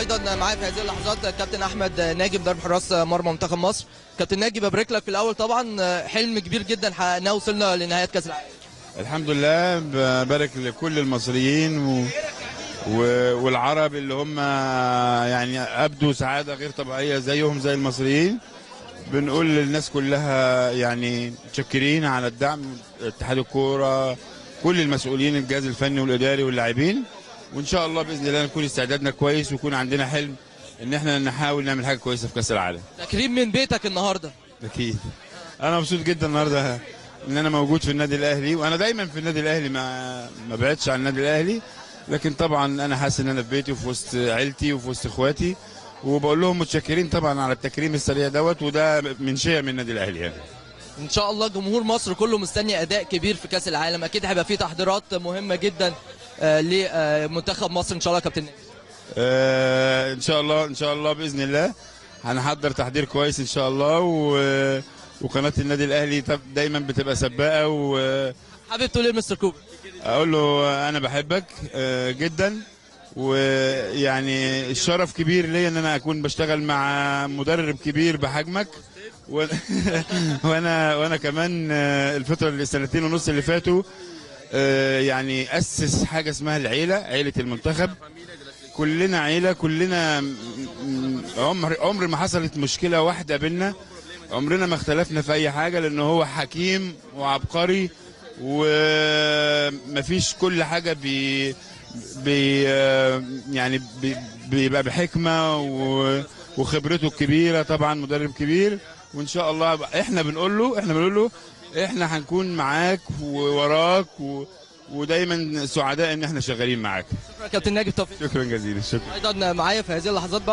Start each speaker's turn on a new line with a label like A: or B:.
A: ايضا معايا في هذه اللحظات كابتن احمد ناجي مدرب حراس مرمى منتخب مصر كابتن ناجي ببارك لك في الاول طبعا حلم كبير جدا حققناه وصلنا لنهايه كاس العالم
B: الحمد لله ببارك لكل المصريين و... و... والعرب اللي هم يعني ابدوا سعاده غير طبيعيه زيهم زي المصريين بنقول للناس كلها يعني متشكرين على الدعم اتحاد الكوره كل المسؤولين الجهاز الفني والاداري واللاعبين وان شاء الله باذن الله نكون استعدادنا كويس ويكون عندنا حلم ان احنا نحاول نعمل حاجه كويسه في كاس العالم
A: تكريم من بيتك النهارده
B: اكيد انا مبسوط جدا النهارده ان انا موجود في النادي الاهلي وانا دايما في النادي الاهلي ما ما بعدش عن النادي الاهلي لكن طبعا انا حاسس ان انا في بيتي وفي وسط عيلتي وفي وسط اخواتي وبقول لهم متشكرين طبعا على التكريم السريع دوت وده من شيء من النادي الاهلي يعني.
A: ان شاء الله جمهور مصر كله مستني اداء كبير في كاس العالم اكيد هيبقى فيه تحضيرات مهمه جدا آه، لمنتخب مصر ان شاء الله يا كابتن ناجي.
B: آه ان شاء الله ان شاء الله باذن الله هنحضر تحضير كويس ان شاء الله و... وقناه النادي الاهلي طب- دايما بتبقى سباقه واقول
A: حابب تقول ايه لمستر كوبر
B: له انا بحبك آه جدا ويعني الشرف كبير ليا ان انا اكون بشتغل مع مدرب كبير بحجمك و... وانا وانا كمان آه، الفتره السنتين ونص اللي فاتوا آه، يعني اسس حاجه اسمها العيله عيله المنتخب كلنا عيله كلنا م- م- عمر عمر ما حصلت مشكله واحده بينا عمرنا ما اختلفنا في اي حاجه لان هو حكيم وعبقري ومفيش كل حاجه بي بي يعني بي- بيبقى بحكمه و- وخبرته الكبيره طبعا مدرب كبير وان شاء الله احنا بنقول له احنا بنقول له احنا هنكون معاك ووراك و ودايما سعداء ان احنا شغالين معاك
A: شكرا يا كابتن ناجي بالتوفيق
B: شكرا جزيلا شكرا
A: ايضا معايا في هذه اللحظات